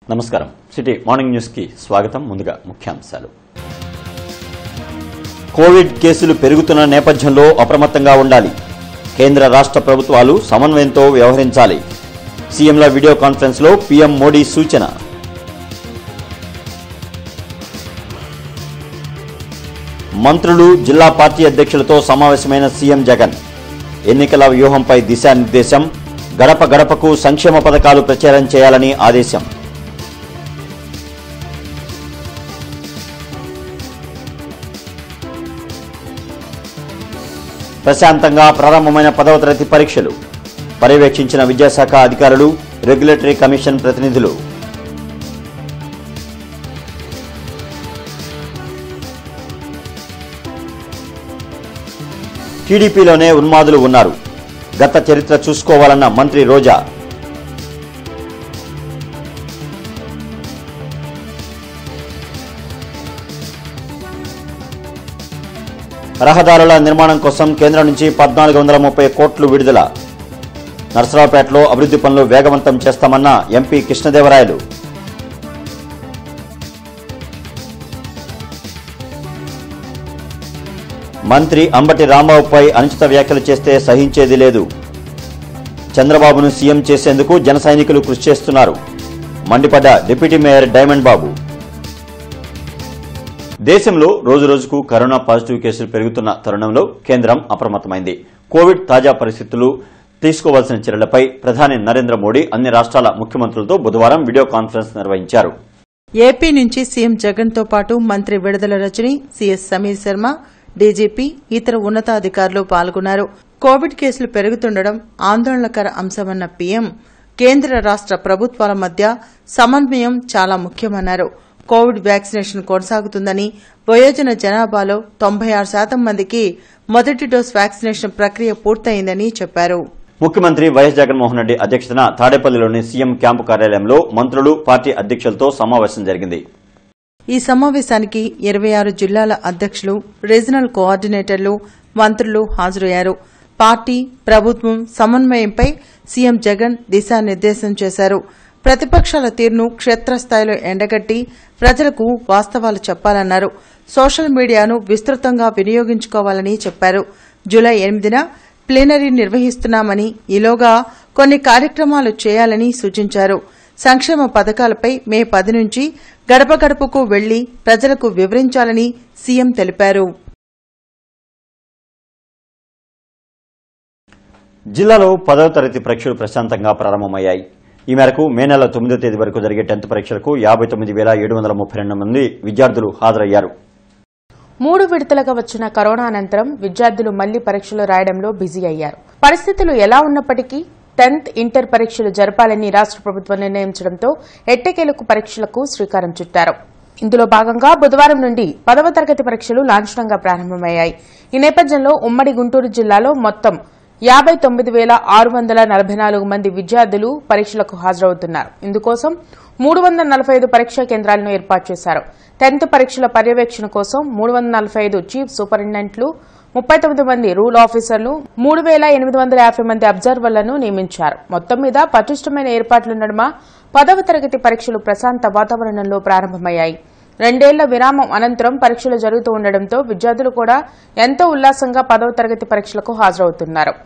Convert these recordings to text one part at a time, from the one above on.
నమస్కారం city morning news కి స్వాగతం ముందుగా ముఖ్యాంశాలు కోవిడ్ కేసులు పెరుగుతున్న నేపథ్యంలో అప్రమత్తంగా ఉండాలి కేంద్ర రాష్ట్ర ప్రభుత్వాలు సమన్వయంతో వ్యవహరించాలి సీఎంల వీడియో కాన్ఫరెన్స్ లో పీఎం మోడీ సూచన మంత్రులు జిల్లా పార్టీ అధ్యక్షులతో సమావేశమైన సీఎం జగన్ ఎన్నికల వ్యూహంపై దిశానిర్దేశం గడప గడపకు సంక్షేమ పథకాలు ప్రచారం చేయాలని ఆదేశం ప్రశాంతంగా ప్రారంభమైన పదవ తరగతి పరీక్షలు పర్యవేక్షించిన విద్యాశాఖ అధికారులు రెగ్యులేటరీ కమిషన్ ప్రతినిధులు టీడీపీలోనే ఉన్మాదులు ఉన్నారు గత చరిత్ర చూసుకోవాలన్న మంత్రి రోజా రహదారుల నిర్మాణం కోసం కేంద్రం నుంచి పద్నాలుగు వందల ముప్పై కోట్లు విడుదల నర్సరావుపేటలో అభివృద్ధి పనులు వేగవంతం చేస్తామన్న ఎంపీ కృష్ణదేవరాయలు మంత్రి అంబటి రాంబాబుపై అనుచిత వ్యాఖ్యలు చేస్తే సహించేది లేదు చంద్రబాబును సీఎం చేసేందుకు జన సైనికులు కృషి చేస్తున్నారు మండిపడ్డ డిప్యూటీ మేయర్ డైమండ్ బాబు దేశంలో రోజు రోజుకు కరోనా పాజిటివ్ కేసులు పెరుగుతున్న తరుణంలో కేంద్రం అప్రమత్తమైంది కోవిడ్ తాజా పరిస్థితులు తీసుకోవాల్సిన చర్యలపై ప్రధాని నరేంద్ర మోడీ అన్ని రాష్ట్రాల ముఖ్యమంత్రులతో బుధవారం వీడియో కాన్ఫరెన్స్ నిర్వహించారు ఏపీ నుంచి సీఎం జగన్ తో పాటు మంత్రి విడుదల రజని సీఎస్ సమీర్ శర్మ డీజీపీ ఇతర ఉన్నతాధికారులు పాల్గొన్నారు కోవిడ్ కేసులు పెరుగుతుండడం ఆందోళనకర అంశమన్న పీఎం కేంద్ర రాష్ట ప్రభుత్వాల మధ్య సమన్వయం చాలా ముఖ్యమన్నారు కోవిడ్ వ్యాక్సినేషన్ కొనసాగుతుందని వయోజన జనాభాలో తొంభై ఆరు శాతం మందికి మొదటి డోస్ వ్యాక్సినేషన్ ప్రక్రియ పూర్తయిందని చెప్పారు ముఖ్యమంత్రి వైఎస్ జగన్మోహన్ రెడ్డి అధ్యక్షతన తాడేపల్లిలోని సీఎం క్యాంపు కార్యాలయంలో మంత్రులు పార్టీ అధ్యక్షులతో సమావేశం జరిగింది ఈ సమావేశానికి ఇరవై ఆరు జిల్లాల అధ్యక్షులు రీజనల్ కోఆర్డినేటర్లు మంత్రులు హాజరయ్యారు పార్టీ ప్రభుత్వం సమన్వయంపై సీఎం జగన్ దిశానిర్దేశం చేశారు ప్రతిపక్షాల తీరును క్షేత్రస్థాయిలో ఎండగట్టి ప్రజలకు వాస్తవాలు చెప్పాలన్నారు సోషల్ మీడియాను విస్తృతంగా వినియోగించుకోవాలని చెప్పారు జూలై ఎనిమిదిన ప్లీనరీ నిర్వహిస్తున్నామని ఈలోగా కొన్ని కార్యక్రమాలు చేయాలని సూచించారు సంక్షేమ పథకాలపై మే పది నుంచి గడప గడపకు వెళ్లి ప్రజలకు వివరించాలని సీఎం తెలిపారు జిల్లాలో పదవ తరగతి పరీక్షలు ప్రశాంతంగా ప్రారంభమయ్యాయి ఈ మేరకు మే నెల తొమ్మిదో తేదీ వరకు జరిగే టెన్త్ పరీక్షలకు యాభై తొమ్మిది వేల ఏడు వందల ముప్పై రెండు మంది విద్యార్థులు హాజరయ్యారు మూడు విడతలుగా వచ్చిన కరోనా అనంతరం విద్యార్థులు మళ్లీ పరీక్షలు రాయడంలో బిజీ అయ్యారు పరిస్థితులు ఎలా ఉన్నప్పటికీ టెన్త్ ఇంటర్ పరీక్షలు జరపాలని రాష్ట ప్రభుత్వం నిర్ణయించడంతో ఎట్టకేలకు పరీక్షలకు శ్రీకారం చుట్టారు ఇందులో భాగంగా బుధవారం నుండి పదవ తరగతి పరీక్షలు లాంఛనంగా ప్రారంభమయ్యాయి ఈ నేపథ్యంలో ఉమ్మడి గుంటూరు జిల్లాలో మొత్తం యాబై తొమ్మిది వేల ఆరు వందల నలభై నాలుగు మంది విద్యార్థులు పరీక్షలకు హాజరవుతున్నారు ఇందుకోసం మూడు వందల నలభై ఐదు పరీక్షా కేంద్రాలను ఏర్పాటు చేశారు టెన్త్ పరీక్షల పర్యవేక్షణ కోసం మూడు వందల నలభై ఐదు చీఫ్ సూపరింటెండెంట్లు ముప్పై తొమ్మిది మంది రూల్ ఆఫీసర్లు మూడు వేల ఎనిమిది వందల యాభై మంది అబ్జర్వర్లను నియమించారు మొత్తం మీద పటిష్టమైన ఏర్పాట్ల నడుమ పదవ తరగతి పరీక్షలు ప్రశాంత వాతావరణంలో ప్రారంభమయ్యాయి రెండేళ్ల విరామం అనంతరం పరీక్షలు జరుగుతూ ఉండడంతో విద్యార్థులు కూడా ఎంతో ఉల్లాసంగా పదవ తరగతి పరీక్షలకు హాజరవుతున్నారు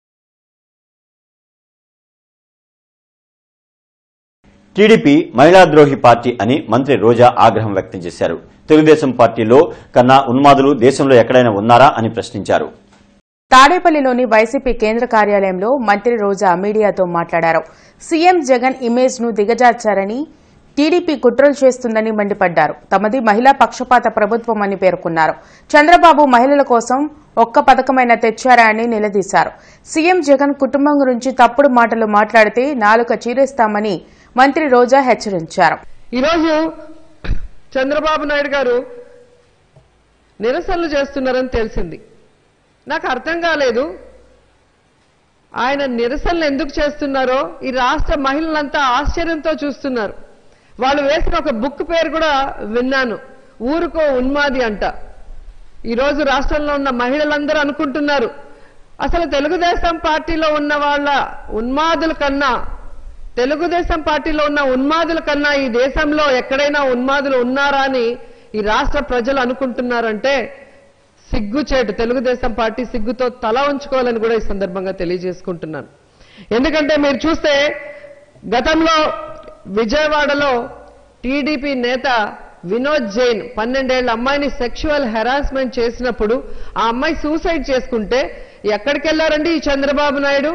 టీడీపీ మహిళా ద్రోహి పార్టీ అని మంత్రి రోజా ఆగ్రహం వ్యక్తం చేశారు తెలుగుదేశం పార్టీలో కన్నా ఉన్మాదులు దేశంలో ఎక్కడైనా ఉన్నారా అని ప్రశ్నించారు తాడేపల్లిలోని వైసీపీ కేంద్ర కార్యాలయంలో మంత్రి రోజా మీడియాతో మాట్లాడారు సీఎం జగన్ ఇమేజ్ ను దిగజార్చారని టీడీపీ కుట్రలు చేస్తుందని మండిపడ్డారు తమది మహిళా పక్షపాత ప్రభుత్వం అని పేర్కొన్నారు చంద్రబాబు మహిళల కోసం ఒక్క పథకమైనా తెచ్చారా అని నిలదీశారు సీఎం జగన్ కుటుంబం గురించి తప్పుడు మాటలు మాట్లాడితే నాలుక చీరేస్తామని మంత్రి రోజా హెచ్చరించారు ఈరోజు చంద్రబాబు నాయుడు గారు నిరసనలు చేస్తున్నారని తెలిసింది నాకు అర్థం కాలేదు ఆయన నిరసనలు ఎందుకు చేస్తున్నారో ఈ రాష్ట్ర మహిళలంతా ఆశ్చర్యంతో చూస్తున్నారు వాళ్ళు వేసిన ఒక బుక్ పేరు కూడా విన్నాను ఊరుకో ఉన్మాది అంట ఈరోజు రాష్ట్రంలో ఉన్న మహిళలందరూ అనుకుంటున్నారు అసలు తెలుగుదేశం పార్టీలో ఉన్న వాళ్ళ ఉన్మాదుల కన్నా తెలుగుదేశం పార్టీలో ఉన్న ఉన్మాదుల కన్నా ఈ దేశంలో ఎక్కడైనా ఉన్మాదులు ఉన్నారా అని ఈ రాష్ట్ర ప్రజలు అనుకుంటున్నారంటే సిగ్గుచేటు తెలుగుదేశం పార్టీ సిగ్గుతో తల ఉంచుకోవాలని కూడా ఈ సందర్భంగా తెలియజేసుకుంటున్నాను ఎందుకంటే మీరు చూస్తే గతంలో విజయవాడలో టీడీపీ నేత వినోద్ జైన్ పన్నెండేళ్ల అమ్మాయిని సెక్షువల్ హెరాస్మెంట్ చేసినప్పుడు ఆ అమ్మాయి సూసైడ్ చేసుకుంటే ఎక్కడికి వెళ్లారండి ఈ చంద్రబాబు నాయుడు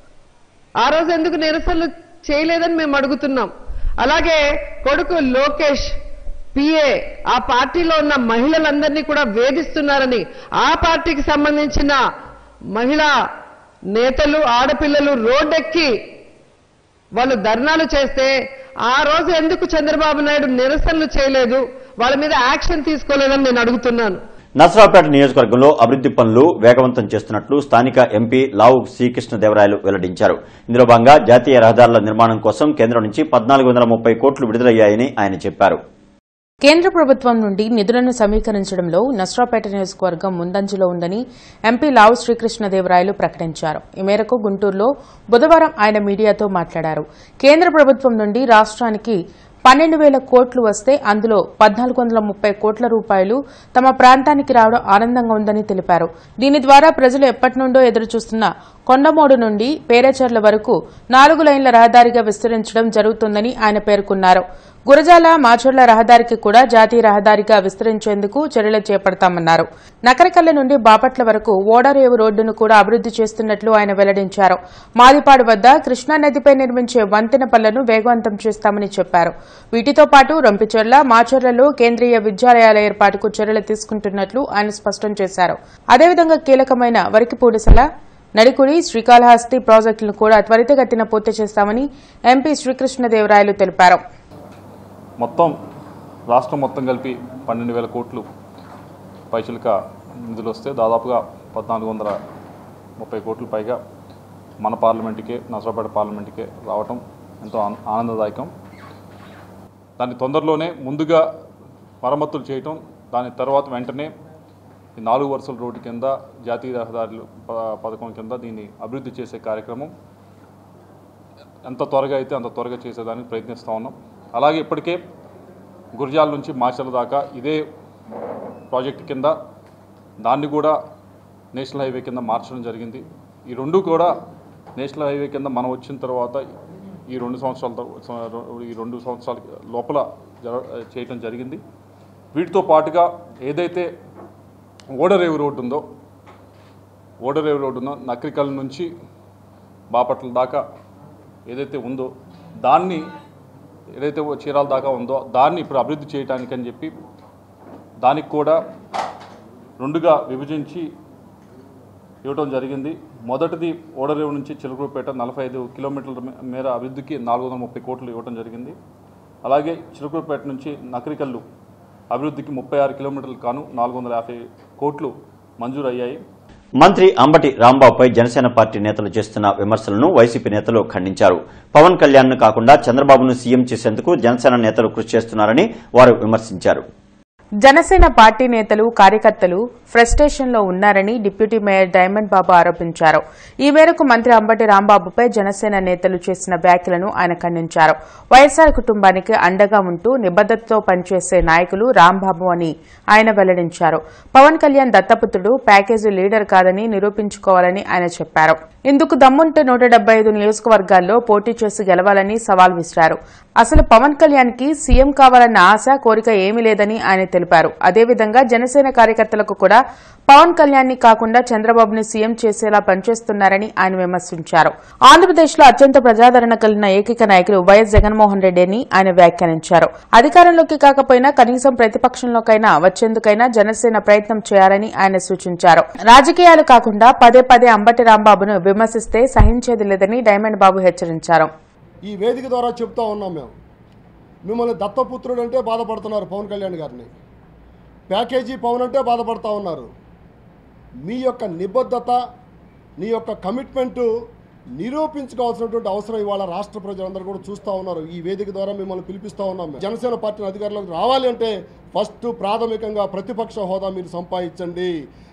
ఆ రోజు ఎందుకు నిరసనలు చేయలేదని మేము అడుగుతున్నాం అలాగే కొడుకు లోకేష్ పిఏ ఆ పార్టీలో ఉన్న మహిళలందరినీ కూడా వేధిస్తున్నారని ఆ పార్టీకి సంబంధించిన మహిళా నేతలు ఆడపిల్లలు రోడ్డెక్కి వాళ్ళు ధర్నాలు చేస్తే ఆ రోజు ఎందుకు చంద్రబాబు నాయుడు నిరసనలు చేయలేదు వాళ్ళ మీద యాక్షన్ తీసుకోలేదని నేను అడుగుతున్నాను నసరావుపేట నియోజకవర్గంలో అభివృద్ది పనులు వేగవంతం చేస్తున్నట్లు స్థానిక ఎంపీ లావు శ్రీకృష్ణదేవరాయలు వెల్లడించారు ఇందులో భాగంగా జాతీయ రహదారుల నిర్మాణం కోసం కేంద్రం నుంచి పద్నాలుగు వందల ముప్పై కోట్లు విడుదలయ్యాయని ఆయన చెప్పారు కేంద్ర ప్రభుత్వం నుండి నిధులను సమీకరించడంలో నస్రాపేట నియోజకవర్గం ముందంజలో ఉందని ఎంపీ లావు శ్రీకృష్ణదేవరాయలు ప్రకటించారు ఈ మేరకు గుంటూరులో బుధవారం ఆయన మీడియాతో మాట్లాడారు కేంద్ర ప్రభుత్వం నుండి రాష్ట్రానికి పన్నెండు వేల కోట్లు వస్తే అందులో పద్నాలుగు వందల ముప్పై కోట్ల రూపాయలు తమ ప్రాంతానికి రావడం ఆనందంగా ఉందని తెలిపారు దీని ద్వారా ప్రజలు ఎప్పటి నుండో ఎదురుచూస్తున్న కొండమోడు నుండి పేరేచర్ల వరకు నాలుగు లైన్ల రహదారిగా విస్తరించడం జరుగుతుందని ఆయన పేర్కొన్నారు గురజాల మాచర్ల రహదారికి కూడా జాతీయ రహదారిగా విస్తరించేందుకు చర్యలు చేపడతామన్నారు నకరకల్ల నుండి బాపట్ల వరకు ఓడరేవు రోడ్డును కూడా అభివృద్ది చేస్తున్నట్లు ఆయన వెల్లడించారు మాదిపాడు వద్ద కృష్ణా నదిపై నిర్మించే వంతెన పనులను వేగవంతం చేస్తామని చెప్పారు వీటితో పాటు రంపిచెర్ల మాచర్లలో కేంద్రీయ విద్యాలయాల ఏర్పాటుకు చర్యలు తీసుకుంటున్నట్లు ఆయన స్పష్టం చేశారు అదేవిధంగా కీలకమైన వరికిపూడిసల నడికుడి శ్రీకాళహస్తి ప్రాజెక్టులను కూడా త్వరితగతిన పూర్తి చేస్తామని ఎంపీ శ్రీకృష్ణదేవరాయలు తెలిపారు మొత్తం రాష్ట్రం మొత్తం కలిపి పన్నెండు వేల కోట్లు పైసలుక నిధులు వస్తే దాదాపుగా పద్నాలుగు వందల ముప్పై కోట్లు పైగా మన పార్లమెంటుకే నసరాపేట పార్లమెంటుకే రావటం ఎంతో ఆన- ఆనందదాయకం దాని తొందరలోనే ముందుగా మరమ్మతులు చేయటం దాని తర్వాత వెంటనే ఈ నాలుగు వరుసల రోడ్డు కింద జాతీయ రహదారులు ప- పథకం కింద దీన్ని అభివృద్ధి చేసే కార్యక్రమం ఎంత త్వరగా అయితే అంత త్వరగా చేసేదానికి ప్రయత్నిస్తూ ఉన్నాం అలాగే ఇప్పటికే గురజాల నుంచి మాచల దాకా ఇదే ప్రాజెక్ట్ కింద దాన్ని కూడా నేషనల్ హైవే కింద మార్చడం జరిగింది ఈ రెండు కూడా నేషనల్ హైవే కింద మనం వచ్చిన తర్వాత ఈ రెండు సంవత్సరాల తర్వా- ఈ రెండు సంవత్సరాల లోపల జర- చేయటం జరిగింది వీటితో పాటుగా ఏదైతే ఓడరేవు రోడ్డు ఉందో ఓడరేవు రోడ్డు ఉందో నక్రికల్ నుంచి బాపట్ల దాకా ఏదైతే ఉందో దాన్ని ఏదైతే చీరాల దాకా ఉందో దాన్ని ఇప్పుడు అభివృద్ధి చేయడానికి అని చెప్పి దానికి కూడా రెండుగా విభజించి ఇవ్వటం జరిగింది మొదటిది ఓడరేవు నుంచి చిలుకూరుపేట నలభై ఐదు కిలోమీటర్ల మే- మేర అభివృద్ధికి నాలుగు వందల ముప్పై కోట్లు ఇవ్వటం జరిగింది అలాగే చిలుకూరుపేట నుంచి నకరికల్లు అభివృద్ధికి ముప్పై ఆరు కిలోమీటర్లు కాను నాలుగు వందల యాభై కోట్లు మంజూరు అయ్యాయి మంత్రి అంబటి రాంబాబుపై జనసేన పార్టీ నేతలు చేస్తున్న విమర్శలను వైసీపీ నేతలు ఖండించారు పవన్ కళ్యాణ్ ను కాకుండా చంద్రబాబును సీఎం చేసేందుకు జనసేన నేతలు కృషి చేస్తున్నారని వారు విమర్శించారు జనసేన పార్టీ నేతలు కార్యకర్తలు ఫ్రస్ట్రేషన్లో ఉన్నారని డిప్యూటీ మేయర్ డైమండ్ బాబు ఆరోపించారు ఈ మేరకు మంత్రి అంబటి రాంబాబుపై జనసేన నేతలు చేసిన వ్యాఖ్యలను ఆయన ఖండించారు వైఎస్సార్ కుటుంబానికి అండగా ఉంటూ నిబద్దతతో పనిచేసే నాయకులు రాంబాబు అని ఆయన వెల్లడించారు పవన్ కళ్యాణ్ దత్తపుత్రుడు ప్యాకేజీ లీడర్ కాదని నిరూపించుకోవాలని ఆయన చెప్పారు ఇందుకు దమ్ముంటే నూట డెబ్బై ఐదు నియోజకవర్గాల్లో పోటీ చేసి గెలవాలని సవాల్ విసిరారు అసలు పవన్ కళ్యాణ్ కి సీఎం కావాలన్న ఆశ కోరిక ఏమీ లేదని ఆయన తెలిపారు అదేవిధంగా జనసేన కార్యకర్తలకు కూడా పవన్ కళ్యాణ్ ని కాకుండా చంద్రబాబుని సీఎం చేసేలా పనిచేస్తున్నారని ఆయన విమర్శించారు ఆంధ్రప్రదేశ్ లో అత్యంత ప్రజాదరణ కలిగిన ఏకైక నాయకులు వైఎస్ జగన్మోహన్ రెడ్డి అని ఆయన వ్యాఖ్యానించారు అధికారంలోకి కాకపోయినా కనీసం ప్రతిపక్షంలోకైనా వచ్చేందుకైనా జనసేన ప్రయత్నం చేయాలని ఆయన సూచించారు రాజకీయాలు కాకుండా పదే పదే అంబటి రాంబాబును విమర్శిస్తే సహించేది లేదని డైమండ్ బాబు హెచ్చరించారు ఈ వేదిక ద్వారా చెప్తా ఉన్నాం మేము మిమ్మల్ని దత్తపుత్రుడు అంటే బాధపడుతున్నారు పవన్ కళ్యాణ్ గారిని ప్యాకేజీ పవన్ అంటే బాధపడతా ఉన్నారు మీ యొక్క నిబద్ధత నీ యొక్క కమిట్మెంటు నిరూపించుకోవాల్సినటువంటి అవసరం ఇవాళ రాష్ట్ర ప్రజలందరూ కూడా చూస్తూ ఉన్నారు ఈ వేదిక ద్వారా మిమ్మల్ని పిలిపిస్తూ ఉన్నాం మేము. జనసేన పార్టీని అధికారంలోకి రావాలి అంటే ఫస్ట్ ప్రాథమికంగా ప్రతిపక్ష హోదా మీరు సంపాదించండి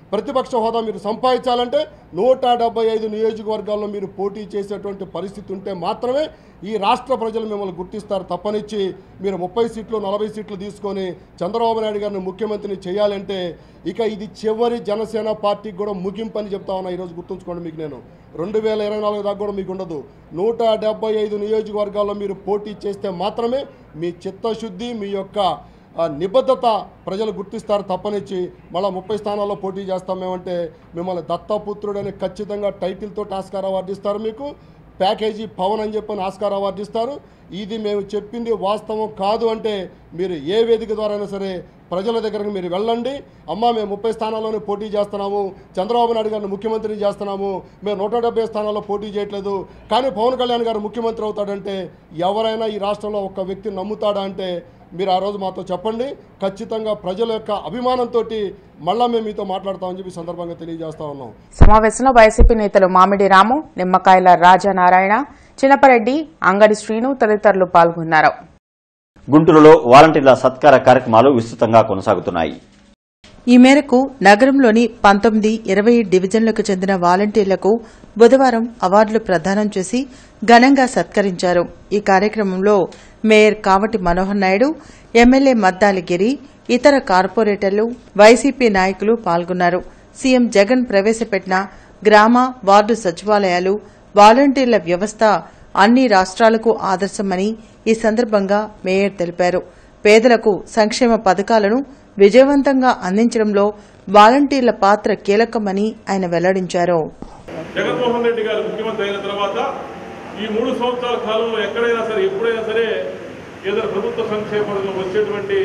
ప్రతిపక్ష హోదా మీరు సంపాదించాలంటే నూట డెబ్బై ఐదు నియోజకవర్గాల్లో మీరు పోటీ చేసేటువంటి పరిస్థితి ఉంటే మాత్రమే ఈ రాష్ట్ర ప్రజలు మిమ్మల్ని గుర్తిస్తారు తప్పనిచ్చి మీరు ముప్పై సీట్లు నలభై సీట్లు తీసుకొని చంద్రబాబు నాయుడు గారిని ముఖ్యమంత్రిని చేయాలంటే ఇక ఇది చివరి జనసేన పార్టీకి కూడా ముగింపు అని చెప్తా ఉన్నా ఈరోజు గుర్తుంచుకోండి మీకు నేను రెండు వేల ఇరవై నాలుగు దాకా కూడా మీకు ఉండదు నూట డెబ్బై ఐదు నియోజకవర్గాల్లో మీరు పోటీ చేస్తే మాత్రమే మీ చిత్తశుద్ధి మీ యొక్క ఆ నిబద్ధత ప్రజలు గుర్తిస్తారు తప్పనిచ్చి మళ్ళీ ముప్పై స్థానాల్లో పోటీ చేస్తాం మేమంటే మిమ్మల్ని దత్తపుత్రుడని ఖచ్చితంగా టైటిల్తో ఆస్కార్ అవార్డు ఇస్తారు మీకు ప్యాకేజీ పవన్ అని చెప్పని ఆస్కార్ అవార్డు ఇస్తారు ఇది మేము చెప్పింది వాస్తవం కాదు అంటే మీరు ఏ వేదిక ద్వారా అయినా సరే ప్రజల దగ్గరకు మీరు వెళ్ళండి అమ్మ మేము ముప్పై స్థానాల్లోనే పోటీ చేస్తున్నాము చంద్రబాబు నాయుడు గారిని ముఖ్యమంత్రిని చేస్తున్నాము మేము నూట డెబ్బై స్థానాల్లో పోటీ చేయట్లేదు కానీ పవన్ కళ్యాణ్ గారు ముఖ్యమంత్రి అవుతాడంటే ఎవరైనా ఈ రాష్ట్రంలో ఒక వ్యక్తిని నమ్ముతాడా అంటే మీరు ఆ రోజు మాతో చెప్పండి ఖచ్చితంగా ప్రజల యొక్క అభిమానంతో మళ్ళా మేము మీతో మాట్లాడతామని చెప్పి ఈ సందర్భంగా తెలియజేస్తా ఉన్నాం సమావేశంలో వైసీపీ నేతలు మామిడి రాము నిమ్మకాయల రాజానారాయణ చిన్నపరెడ్డి అంగడి శ్రీను తదితరులు పాల్గొన్నారు గుంటూరులో వాలంటీర్ల సత్కార కార్యక్రమాలు విస్తృతంగా కొనసాగుతున్నాయి ఈ మేరకు నగరంలోని పంతొమ్మిది ఇరవై డివిజన్లకు చెందిన వాలంటీర్లకు బుధవారం అవార్డులు ప్రదానం చేసి ఘనంగా సత్కరించారు ఈ కార్యక్రమంలో మేయర్ కావటి మనోహర్ నాయుడు ఎమ్మెల్యే మద్దాలి గిరి ఇతర కార్పొరేటర్లు వైసీపీ నాయకులు పాల్గొన్నారు సీఎం జగన్ ప్రవేశపెట్టిన గ్రామ వార్డు సచివాలయాలు వాలంటీర్ల వ్యవస్థ అన్ని రాష్ట్రాలకు ఆదర్శమని ఈ సందర్భంగా మేయర్ తెలిపారు పేదలకు సంక్షేమ పథకాలను విజయవంతంగా అందించడంలో వాలంటీర్ల పాత్ర కీలకమని ఆయన వెల్లడించారు జగన్మోహన్ రెడ్డి గారు ముఖ్యమంత్రి అయిన తర్వాత ఈ మూడు సంవత్సరాల కాలంలో ఎక్కడైనా సరే ఎప్పుడైనా సరే ఏదైనా ప్రభుత్వ సంక్షేమంలో వచ్చేటువంటి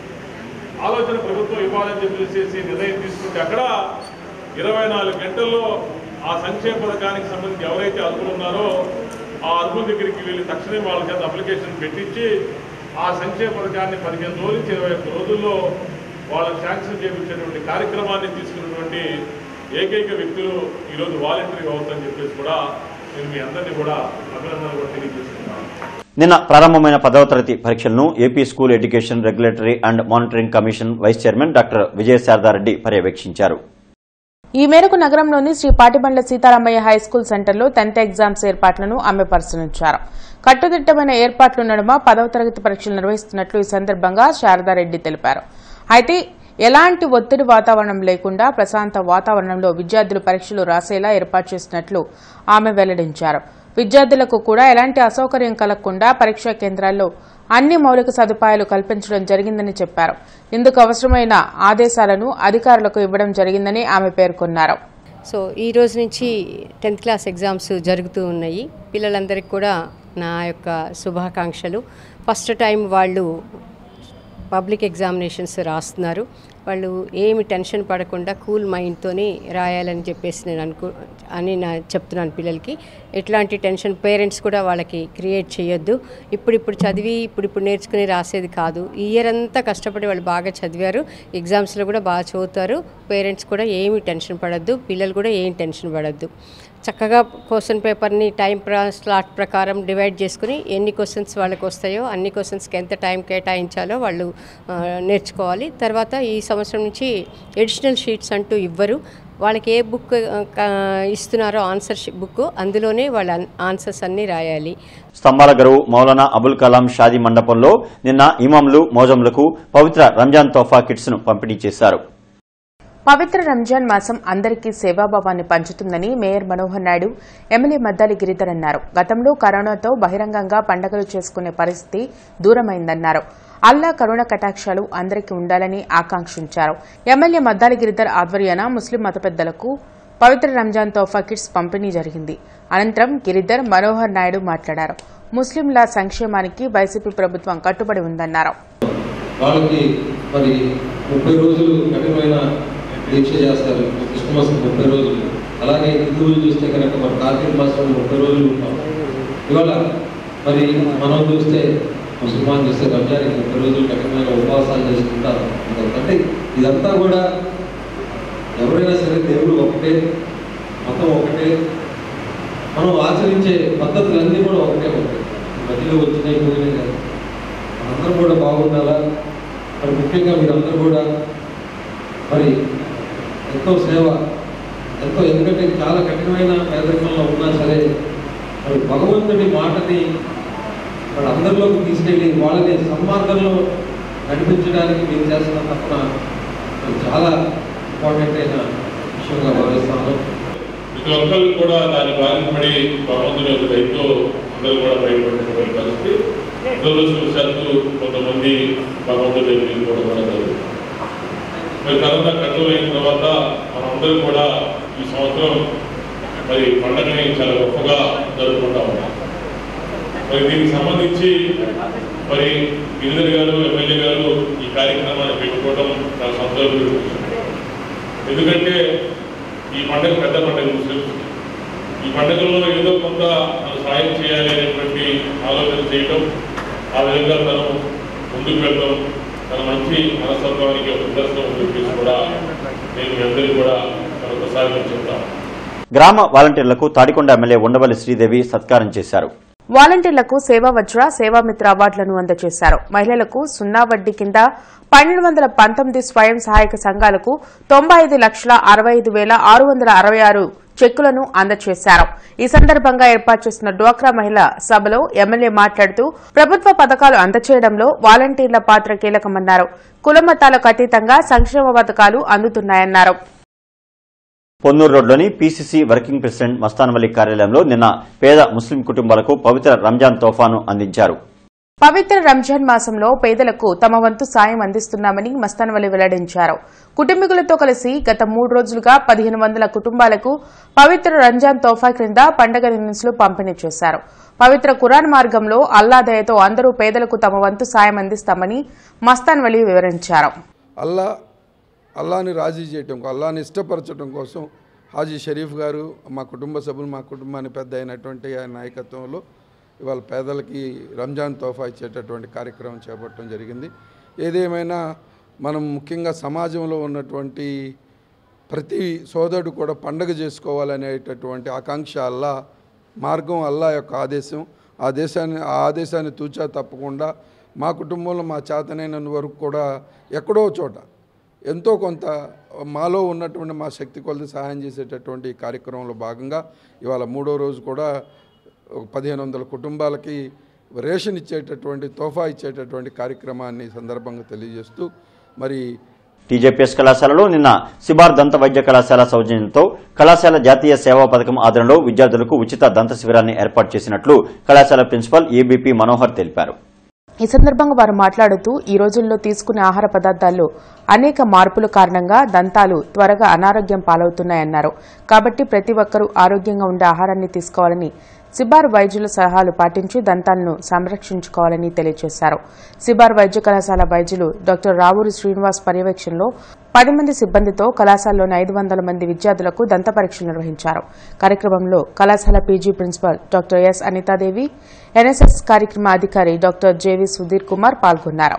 ఆలోచన ప్రభుత్వం ఇవ్వాలని చెప్పి చేసి నిర్ణయం తీసుకుంటే అక్కడ ఇరవై నాలుగు గంటల్లో ఆ సంక్షేమ పథకానికి సంబంధించి ఎవరైతే అర్హులు ఉన్నారో ఆ అర్హుల దగ్గరికి వెళ్ళి తక్షణమే వాళ్ళ చేత అప్లికేషన్ పెట్టించి ఆ సంక్షేమ పథకాన్ని పదిహేను రోజుల నుంచి ఇరవై ఒక్క రోజుల్లో వాళ్ళకి శాంక్షన్ చేయించేటువంటి కార్యక్రమాన్ని తీసుకున్నటువంటి ఏకైక వ్యక్తులు ఈరోజు వాలంటరీ అవుతుందని చెప్పేసి కూడా నేను మీ అందరినీ కూడా అభినందనలు కూడా తెలియజేస్తున్నాను నిన్న ప్రారంభమైన పదవ తరగతి పరీక్షలను AP school education regulatory and monitoring commission vice chairman doctor Vijaya Sarada Reddy పర్యవేక్షించారు ఈ మేరకు నగరంలోని శ్రీ పాటిబండ్ల సీతారామయ్య హై స్కూల్ సెంటర్లో టెన్త్ ఎగ్జామ్స్ ఏర్పాట్లను ఆమె పరిశీలించారు కట్టుదిట్టమైన ఏర్పాట్ల నడుమ పదవ తరగతి పరీక్షలు నిర్వహిస్తున్నట్లు ఈ సందర్భంగా శారదారెడ్డి తెలిపారు అయితే ఎలాంటి ఒత్తిడి వాతావరణం లేకుండా ప్రశాంత వాతావరణంలో విద్యార్థులు పరీక్షలు రాసేలా ఏర్పాటు చేసినట్లు ఆమె వెల్లడించారు విద్యార్థులకు కూడా ఎలాంటి అసౌకర్యం కలగకుండా పరీక్షా కేంద్రాల్లో అన్ని మౌలిక సదుపాయాలు కల్పించడం జరిగిందని చెప్పారు ఇందుకు అవసరమైన ఆదేశాలను అధికారులకు ఇవ్వడం జరిగిందని ఆమె పేర్కొన్నారు సో ఈ రోజు నుంచి టెన్త్ క్లాస్ ఎగ్జామ్స్ జరుగుతూ ఉన్నాయి పిల్లలందరికీ కూడా నా యొక్క శుభాకాంక్షలు ఫస్ట్ టైం వాళ్ళు పబ్లిక్ ఎగ్జామినేషన్స్ రాస్తున్నారు వాళ్ళు ఏమి టెన్షన్ పడకుండా కూల్ మైండ్తోని రాయాలని చెప్పేసి నేను అనుకు అని నా చెప్తున్నాను పిల్లలకి ఎట్లాంటి టెన్షన్ పేరెంట్స్ కూడా వాళ్ళకి క్రియేట్ చేయొద్దు ఇప్పుడిప్పుడు చదివి ఇప్పుడిప్పుడు నేర్చుకుని రాసేది కాదు ఈ ఇయర్ అంతా కష్టపడి వాళ్ళు బాగా చదివారు ఎగ్జామ్స్లో కూడా బాగా చదువుతారు పేరెంట్స్ కూడా ఏమి టెన్షన్ పడద్దు పిల్లలు కూడా ఏం టెన్షన్ పడద్దు చక్కగా క్వశ్చన్ పేపర్ని టైం ప్ర స్లాట్ ప్రకారం డివైడ్ చేసుకుని ఎన్ని క్వశ్చన్స్ వాళ్ళకి వస్తాయో అన్ని క్వశ్చన్స్కి ఎంత టైం కేటాయించాలో వాళ్ళు ఆ, నేర్చుకోవాలి తర్వాత ఈ సంవత్సరం నుంచి ఎడిషనల్ షీట్స్ అంటూ ఇవ్వరు వాళ్ళకి ఏ బుక్ ఆ, క- ఇస్తున్నారో ఆన్సర్ బుక్ అందులోనే వాళ్ళ ఆన్సర్స్ అన్నీ రాయాలి స్తంభాల గరువు మౌలానా అబుల్ కలాం షాదీ మండపంలో నిన్న ఇమాంలు మోజంలకు పవిత్ర రంజాన్ తోఫా కిట్స్ ను పంపిణీ చేశారు పవిత్ర రంజాన్ మాసం అందరికీ సేవాభావాన్ని పంచుతుందని మేయర్ మనోహర్ నాయుడు ఎమ్మెల్యే మద్దాలి గిరిధర్ అన్నారు గతంలో కరోనాతో బహిరంగంగా పండగలు చేసుకునే పరిస్థితి దూరమైందన్నారు అల్లా కరుణ కటాక్షాలు అందరికీ ఉండాలని ఆకాంక్షించారు ఎమ్మెల్యే మద్దాలి గిరిధర్ ఆధ్వర్యాన ముస్లిం మత పెద్దలకు పవిత్ర రంజాన్ తోఫా కిట్స్ పంపిణీ జరిగింది అనంతరం గిరిధర్ మనోహర్ నాయుడు మాట్లాడారు ముస్లింల సంక్షేమానికి వైసీపీ ప్రభుత్వం కట్టుబడి ఉందన్నారు వాళ్ళకి మరి ముప్పై రోజులు కఠినమైన దీక్ష చేస్తారు కృష్ణ మాసం ముప్పై రోజులు అలాగే హిందువులు చూస్తే కనుక మరి కార్తీక మాసం ముప్పై రోజులు ఉంటాం ఇవాళ మరి మనం చూస్తే ముసల్మాన్ చూస్తే రంజానికి ముప్పై రోజులు కఠినమైన ఉపవాసాలు చేసుకుంటారు ఇదంతా. అంటే ఇదంతా కూడా ఎవరైనా సరే దేవుడు ఒకటే మతం ఒకటే మనం ఆచరించే పద్ధతులన్నీ కూడా ఒకటే ఒకటే మధ్యలో వచ్చినాయి పోయినాయి కాదు మనందరం కూడా బాగుండాలా మరి ముఖ్యంగా మీరందరూ కూడా మరి ఎంతో సేవ ఎంతో ఎందుకంటే చాలా కఠినమైన పేదరికంలో ఉన్నా సరే మరి భగవంతుడి మాటని వాళ్ళందరిలోకి తీసుకెళ్ళి వాళ్ళని సన్మార్గంలో నడిపించడానికి మీరు చేస్తున్న తప్పన మరి చాలా ఇంపార్టెంట్ అయిన విషయంగా భావిస్తాను ప్రతి ఒక్కరు కూడా దాని బారిన పడి భగవంతుని యొక్క దయతో అందరూ కూడా బయటపడినటువంటి పరిస్థితి దురదృష్టవశాత్తు కొంతమంది భగవంతుడి దగ్గరికి కూడా కూడా జరుగుతుంది మరి కరోనా కంట్రోల్ అయిన తర్వాత మనందరం కూడా ఈ సంవత్సరం మరి పండుగని చాలా గొప్పగా జరుపుకుంటా ఉన్నాం మరి దీనికి సంబంధించి మరి గిరిధర్ గారు ఎమ్మెల్యే గారు ఈ కార్యక్రమాన్ని పెట్టుకోవడం చాలా సంతోషం ఎందుకంటే ఈ పండుగ పెద్ద పండుగ ముస్లిమ్స్ ఈ పండుగలో ఏదో కొంత మనం సాయం చేయాలి అనేటువంటి ఆలోచన చేయటం ఆ విధంగా తను ముందుకు వెళ్ళడం తన మంచి మనస్తత్వానికి ఒక నిదర్శనం అని చెప్పేసి కూడా నేను మీ అందరికీ కూడా మరొకసారి నేను చెప్తాను గ్రామ వాలంటీర్లకు తాడికొండ ఎమ్మెల్యే ఉండవల్లి శ్రీదేవి సత్కారం చేశారు వాలంటీర్లకు సేవా వజ్ర సేవామిత్ర అవార్డులను అందజేశారు మహిళలకు సున్నా వడ్డీ కింద పన్నెండు వందల పంతొమ్మిది స్వయం సహాయక సంఘాలకు తొంభై ఐదు లక్షల అరవై ఐదు వేల ఆరు వందల అరవై ఆరు చెక్కులను అందజేశారు ఈ సందర్భంగా ఏర్పాటు చేసిన డ్వాక్రా మహిళ సభలో ఎమ్మెల్యే మాట్లాడుతూ ప్రభుత్వ పథకాలు అందజేయడంలో వాలంటీర్ల పాత్ర కీలకమన్నారు కుల మతాలకు అతీతంగా సంక్షేమ పథకాలు అందుతున్నాయన్నారు పొన్నూరు రోడ్లోని పీసీసీ వర్కింగ్ ప్రెసిడెంట్ మస్తానవల్లి కార్యాలయంలో నిన్న పేద ముస్లిం కుటుంబాలకు పవిత్ర రంజాన్ తోఫాను అందించారు పవిత్ర రంజాన్ మాసంలో పేదలకు తమ వంతు సాయం అందిస్తున్నామని మస్తానవలి వెల్లడించారు కుటుంబీకులతో కలిసి గత మూడు రోజులుగా పదిహేను వందల కుటుంబాలకు పవిత్ర రంజాన్ తోఫా క్రింద పండగ దినుసులు పంపిణీ చేశారు పవిత్ర కురాన్ మార్గంలో అల్లా దయతో అందరూ పేదలకు తమ వంతు సాయం అందిస్తామని మస్తాన్వలి వివరించారు అల్లా అల్లాని రాజీ చేయటం అల్లాని ఇష్టపరచడం కోసం హాజీ షరీఫ్ గారు మా కుటుంబ సభ్యులు మా కుటుంబాన్ని పెద్ద అయినటువంటి ఆయన నాయకత్వంలో ఇవాళ పేదలకి రంజాన్ తోఫా ఇచ్చేటటువంటి కార్యక్రమం చేపట్టడం జరిగింది ఏదేమైనా మనం ముఖ్యంగా సమాజంలో ఉన్నటువంటి ప్రతి సోదరుడు కూడా పండగ చేసుకోవాలనేటటువంటి ఆకాంక్ష అల్లా మార్గం అల్లా యొక్క ఆదేశం ఆ దేశాన్ని ఆ ఆదేశాన్ని తూచా తప్పకుండా మా కుటుంబంలో మా చేతనైనంత వరకు కూడా ఎక్కడో చోట ఎంతో కొంత మాలో ఉన్నటువంటి మా శక్తి కొలది సహాయం చేసేటటువంటి ఈ కార్యక్రమంలో భాగంగా ఇవాళ మూడో రోజు కూడా ఒక పదిహేను వందల కుటుంబాలకి రేషన్ ఇచ్చేటటువంటి తోఫా ఇచ్చేటటువంటి కార్యక్రమాన్ని ఈ సందర్భంగా తెలియజేస్తూ మరి టీజేపీఎస్ కళాశాలలో నిన్న సిబార్ దంత వైద్య కళాశాల సౌజన్యంతో కళాశాల జాతీయ సేవా పథకం ఆధ్వర్యంలో విద్యార్థులకు ఉచిత దంత శిబిరాన్ని ఏర్పాటు చేసినట్లు కళాశాల ప్రిన్సిపల్ ఏబీపీ మనోహర్ తెలిపారు ఈ సందర్భంగా వారు మాట్లాడుతూ ఈ రోజుల్లో తీసుకునే ఆహార పదార్థాల్లో అనేక మార్పుల కారణంగా దంతాలు త్వరగా అనారోగ్యం పాలవుతున్నాయన్నారు కాబట్టి ప్రతి ఒక్కరూ ఆరోగ్యంగా ఉండే ఆహారాన్ని తీసుకోవాలని సిబార్ వైద్యుల సలహాలు పాటించి దంతాలను సంరక్షించుకోవాలని తెలియజేశారు సిబార్ వైద్య కళాశాల వైద్యులు డాక్టర్ రావూరి శ్రీనివాస్ పర్యవేక్షణలో పది మంది సిబ్బందితో కళాశాలలోని ఐదు వందల మంది విద్యార్థులకు దంత పరీక్షలు నిర్వహించారు కార్యక్రమంలో కళాశాల PG principal doctor S Anitha Devi NSS కార్యక్రమ అధికారి డాక్టర్ జేవి సుధీర్ కుమార్ పాల్గొన్నారు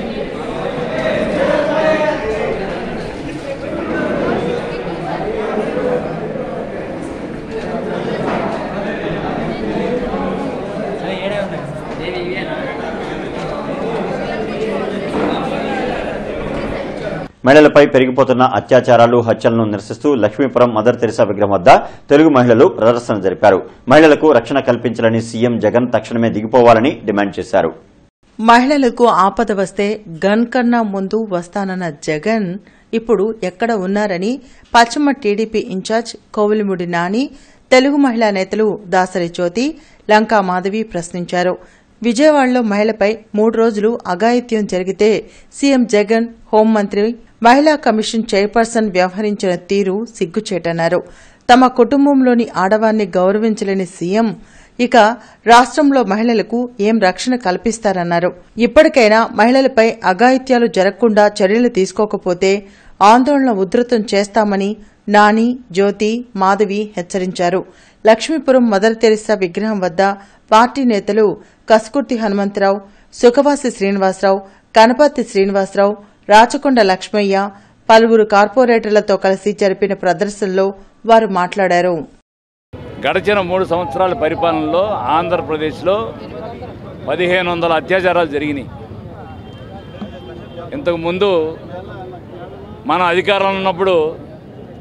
మహిళలపై పెరిగిపోతున్న అత్యాచారాలు హత్యలను నిరసిస్తూ లక్ష్మీపురం మదర్ తెరిసా విగ్రహం వద్ద తెలుగు మహిళలు ప్రదర్శన జరిపారు మహిళలకు రక్షణ కల్పించాలని సీఎం జగన్ తక్షణమే దిగిపోవాలని డిమాండ్ చేశారు మహిళలకు ఆపద వస్తే గన్ కన్నా ముందు వస్తానన్న జగన్ ఇప్పుడు ఎక్కడ ఉన్నారని పశ్చిమ టీడీపీ ఇన్ఛార్జ్ కోవిలిముడి నాని తెలుగు మహిళా నేతలు దాసరి జ్యోతి లంకా మాధవి ప్రశ్నించారు విజయవాడలో మహిళపై మూడు రోజులు అఘాయిత్యం జరిగితే సీఎం జగన్ హోంమంత్రి మహిళా కమిషన్ చైర్పర్సన్ వ్యవహరించిన తీరు సిగ్గుచేటన్నారు తమ కుటుంబంలోని ఆడవారిని గౌరవించలేని సీఎం ఇక రాష్ట్రంలో మహిళలకు ఏం రక్షణ కల్పిస్తారన్నారు ఇప్పటికైనా మహిళలపై అఘాయిత్యాలు జరగకుండా చర్యలు తీసుకోకపోతే ఆందోళన ఉధృతం చేస్తామని నాని జ్యోతి మాధవి హెచ్చరించారు లక్ష్మీపురం మదర్ తెరిసా విగ్రహం వద్ద పార్టీ నేతలు కస్కుర్తి హనుమంతరావు సుఖవాసి శ్రీనివాసరావు కనపర్తి శ్రీనివాసరావు రాచకొండ లక్ష్మయ్య పలువురు కార్పొరేటర్లతో కలిసి జరిపిన ప్రదర్శనలో వారు మాట్లాడారు గడిచిన మూడు సంవత్సరాల పరిపాలనలో ఆంధ్రప్రదేశ్లో పదిహేను వందల అత్యాచారాలు జరిగినాయి ఇంతకు ముందు మన అధికారంలో ఉన్నప్పుడు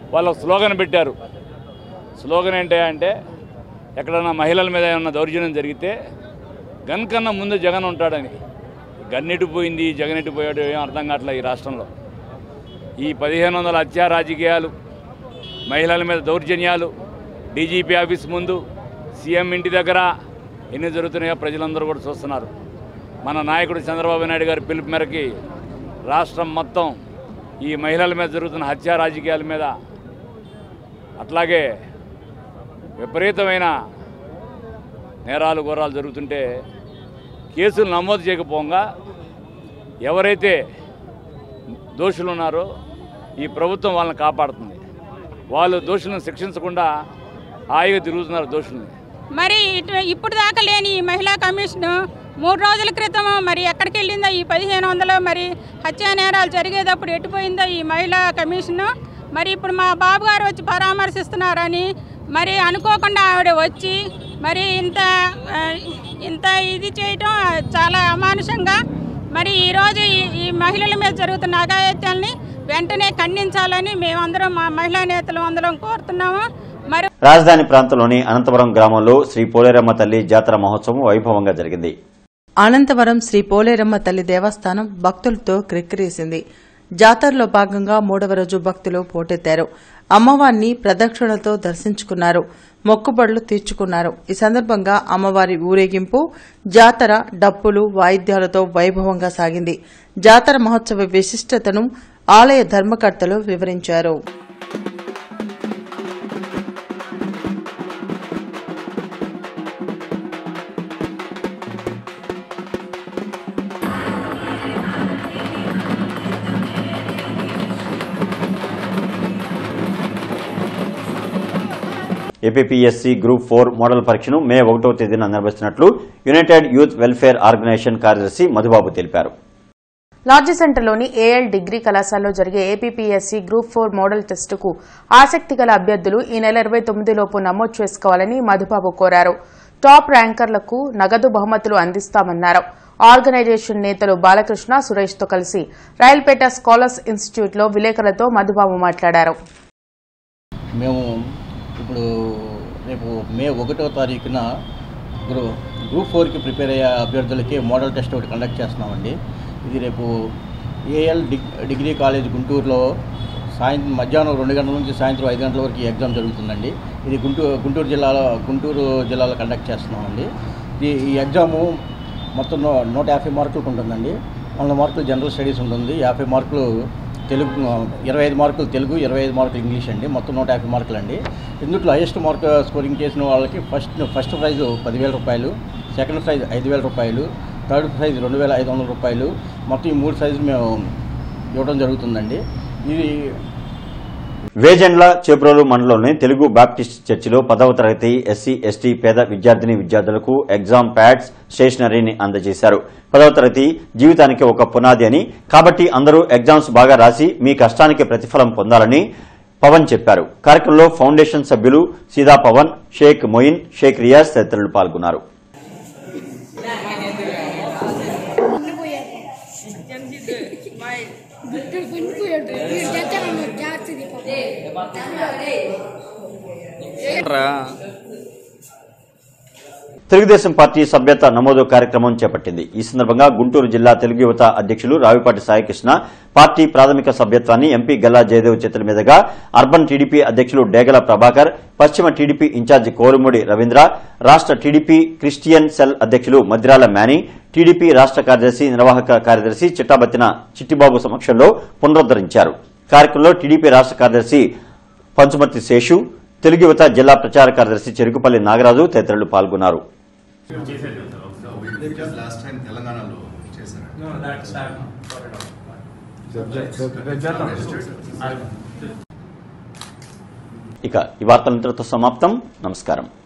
వాళ్ళు స్లోగన్ పెట్టారు స్లోగన్ ఏంటి అంటే ఎక్కడన్నా మహిళల మీద ఏమన్నా దౌర్జన్యం జరిగితే గన్ కన్నా ముందు జగన్ ఉంటాడని గన్ ఎటుపోయింది జగన్ ఎటుపోయాడు ఏం అర్థం కావట్లేదు ఈ రాష్ట్రంలో ఈ పదిహేను వందల హత్యా రాజకీయాలు మహిళల మీద దౌర్జన్యాలు డీజీపీ ఆఫీస్ ముందు సీఎం ఇంటి దగ్గర ఎన్ని జరుగుతున్నాయో ప్రజలందరూ కూడా చూస్తున్నారు మన నాయకుడు చంద్రబాబు నాయుడు గారి పిలుపు మేరకి రాష్ట్రం మొత్తం ఈ మహిళల మీద జరుగుతున్న హత్యా రాజకీయాల మీద అట్లాగే విపరీతమైన నేరాలు ఘోరాలు జరుగుతుంటే కేసులు నమోదు చేయకపోగా ఎవరైతే దోషులు ఉన్నారో ఈ ప్రభుత్వం వాళ్ళని కాపాడుతుంది వాళ్ళు దోషులను శిక్షించకుండా హాయిగా తిరుగుతున్నారు దోషుల్ని మరి ఇటు ఇప్పుడు దాకా లేని ఈ మహిళా కమిషన్ మూడు రోజుల క్రితం మరి ఎక్కడికి వెళ్ళిందో ఈ పదిహేను వందలు మరి హత్యా నేరాలు జరిగేటప్పుడు ఎటుపోయిందో ఈ మహిళా కమిషన్ మరి ఇప్పుడు మా బాబు గారు వచ్చి పరామర్శిస్తున్నారని మరి అనుకోకుండా ఆవిడ వచ్చి మరి ఇంత ఆ, ఇంత ఇది చేయటం చాలా అమానుషంగా మరి ఈరోజు ఈ ఈ మహిళల మీద జరుగుతున్న అఘాయిత్యాల్ని వెంటనే ఖండించాలని మేమందరం మా మహిళా నేతలు అందరం కోరుతున్నాము మరి రాజధాని ప్రాంతంలోని అనంతపురం గ్రామంలో శ్రీ పోలేరమ్మ తల్లి జాతర మహోత్సవం వైభవంగా జరిగింది అనంతవరం శ్రీ పోలేరమ్మ తల్లి దేవస్థానం భక్తులతో క్రిక్కిరేసింది జాతరలో భాగంగా మూడవ రోజు భక్తులు పోటెత్తారు అమ్మవారిని ప్రదక్షిణలతో దర్శించుకున్నారు మొక్కుబడులు తీర్చుకున్నారు ఈ సందర్భంగా అమ్మవారి ఊరేగింపు జాతర డప్పులు వాయిద్యాలతో వైభవంగా సాగింది జాతర మహోత్సవ విశిష్టతను ఆలయ ధర్మకర్తలు వివరించారు ఏపీపీఎస్సీ గ్రూప్ ఫోర్ మోడల్ పరీక్షను మే ఒకటో తేదీన నిర్వహిస్తున్నట్లు యునైటెడ్ యూత్ వెల్ఫేర్ ఆర్గనైజేషన్ కార్యదర్శి మధుబాబు తెలిపారు లాడ్జి సెంటర్లోని ఏఎల్ డిగ్రీ కళాశాలలో జరిగే ఏపీపీఎస్సీ గ్రూప్ ఫోర్ మోడల్ టెస్టుకు ఆసక్తి గల అభ్యర్థులు ఈ నెల ఇరవై తొమ్మిదిలోపు నమోదు చేసుకోవాలని మధుబాబు కోరారు టాప్ ర్యాంకర్లకు నగదు బహుమతులు అందిస్తామన్నారు ఆర్గనైజేషన్ నేతలు బాలకృష్ణ సురేష్తో కలిసి రైల్పేట స్కాలర్స్ ఇన్స్టిట్యూట్లో విలేకరులతో మధుబాబు మాట్లాడారు మేము ఇప్పుడు రేపు మే ఒకటో తారీఖున గ్రూ గ్రూప్ ఫోర్కి ప్రిపేర్ అయ్యే అభ్యర్థులకి మోడల్ టెస్ట్ ఒకటి కండక్ట్ చేస్తున్నామండి ఇది రేపు ఏఎల్ డిగ్ డిగ్రీ కాలేజ్ గుంటూరులో సాయంత్రం మధ్యాహ్నం రెండు గంటల నుంచి సాయంత్రం ఐదు గంటల వరకు ఈ ఎగ్జామ్ జరుగుతుందండి ఇది గుంటూరు గుంటూరు జిల్లాలో గుంటూరు జిల్లాలో కండక్ట్ చేస్తున్నామండి ఈ ఈ ఎగ్జాము మొత్తం నూ నూట యాభై మార్కులకు ఉంటుందండి వంద మార్కులు జనరల్ స్టడీస్ ఉంటుంది యాభై మార్కులు తెలుగు ఇరవై ఐదు మార్కులు తెలుగు ఇరవై ఐదు మార్కులు ఇంగ్లీష్ అండి మొత్తం నూట యాభై మార్కులు అండి ఇందులో హైయెస్ట్ మార్క్ స్కోరింగ్ చేసిన వాళ్ళకి ఫస్ట్ ఫస్ట్ ప్రైజ్ పదివేల రూపాయలు సెకండ్ ప్రైజ్ ఐదు వేల రూపాయలు థర్డ్ ప్రైజ్ రెండు వేల ఐదు వందల రూపాయలు మొత్తం ఈ మూడు ప్రైజులు మేము ఇవ్వడం జరుగుతుందండి ఇది వేజెండ్ల చేబ్రోలు మండలంలోని తెలుగు బాప్టిస్ట్ చర్చిలో పదవ తరగతి ఎస్సీ ఎస్టీ పేద విద్యార్థిని విద్యార్థులకు ఎగ్జామ్ ప్యాడ్స్ స్టేషనరీని అందజేశారు పదవ తరగతి జీవితానికి ఒక పునాది అని కాబట్టి అందరూ ఎగ్జామ్స్ బాగా రాసి మీ కష్టానికి ప్రతిఫలం పొందాలని పవన్ చెప్పారు కార్యక్రమంలో ఫౌండేషన్ సభ్యులు సీదా పవన్ షేక్ మొయిన్ షేక్ రియాజ్ తదితరులు పాల్గొన్నారు తెలుగుదేశం పార్టీ సభ్యత నమోదు కార్యక్రమం చేపట్టింది ఈ సందర్భంగా గుంటూరు జిల్లా తెలుగు యువత అధ్యక్షులు రావిపాటి సాయికృష్ణ పార్టీ ప్రాథమిక సభ్యత్వాన్ని ఎంపీ గల్లా జయదేవ్ చేతుల మీదుగా అర్బన్ టీడీపీ అధ్యక్షులు డేగల ప్రభాకర్ పశ్చిమ టీడీపీ ఇన్ఛార్జి కోరుముడి రవీంద్ర రాష్ట టీడీపీ క్రిస్టియన్ సెల్ అధ్యక్షులు మద్రాల మేని టీడీపీ రాష్ట కార్యదర్శి నిర్వాహక కార్యదర్శి చిట్టాబత్తిన చిట్టిబాబు సమక్షంలో పునరుద్దరించారు కార్యక్రమంలో టీడీపీ రాష్ట కార్యదర్శి పంచుమర్తి శేషు తెలుగు యువత జిల్లా ప్రచార కార్యదర్శి చెరుకుపల్లి నాగరాజు తదితరులు పాల్గొన్నారు లాస్ట్ టైం తెలంగాణలో చేశారు ఇక ఈ వార్తలంతటితో సమాప్తం నమస్కారం